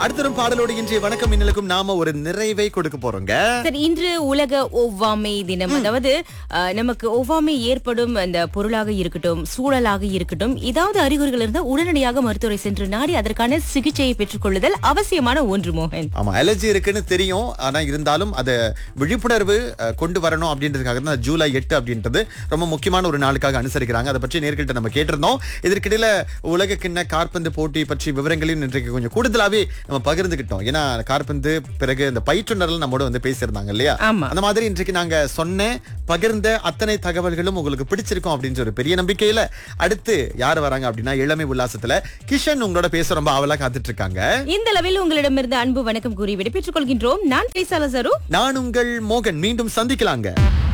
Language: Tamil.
அடுத்தரும் பாடலோடு இன்றைய வணக்கம் மின்னலுக்கும் நாம ஒரு நிறைவை கொடுக்க போறோங்க சரி இன்று உலக ஒவ்வாமை தினம் அதாவது அஹ், நமக்கு ஒவ்வாமை ஏற்படும் அந்த பொருளாக இருக்கட்டும் சூழலாக இருக்கட்டும் ஏதாவது அறிகுறிகள் இருந்தால் உடனடியாக மருத்துவரை சென்று நாடி அதற்கான சிகிச்சையை பெற்றுக்கொள்ளுதல் அவசியமான ஒன்று மோகன் ஆமா அலர்ஜி இருக்குன்னு தெரியும் ஆனா இருந்தாலும் அத விழிப்புணர்வு அஹ், கொண்டு வரணும் அப்படின்றதுக்காக தான் ஜூலை எட்டு அப்படின்றது ரொம்ப முக்கியமான ஒரு நாளுக்காக அனுசரிக்கிறாங்க அதை பற்றி நேர்கிட்ட நம்ம கேட்டிருந்தோம் இதற்கிடையில உலக கிண்ண காற்பந்து போட்டி பற்றி விவரங்களையும் இன்றைக்கு கொஞ்சம் கூடுதலாவே நம்ம பகிர்ந்துகிட்டோம் ஏன்னா காற்பந்து பிறகு இந்த பயிற்றுனர்கள் நம்மோட வந்து பேசியிருந்தாங்க இல்லையா ஆமா. அந்த மாதிரி இன்றைக்கு நாங்க சொன்ன பகிர்ந்த அத்தனை தகவல்களும் உங்களுக்கு பிடிச்சிருக்கும் அப்படின்ற ஒரு பெரிய நம்பிக்கையில அடுத்து யார் வராங்க அப்படின்னா இளமை உல்லாசத்துல கிஷன் உங்களோட பேச ரொம்ப ஆவலா காத்துட்டு இருக்காங்க இந்த அளவில் உங்களிடமிருந்து அன்பு வணக்கம் கூறி விடைபெற்றுக் கொள்கின்றோம் நான் பேசால சரு நான் உங்கள் மோகன் மீண்டும் சந்திக்கலாங்க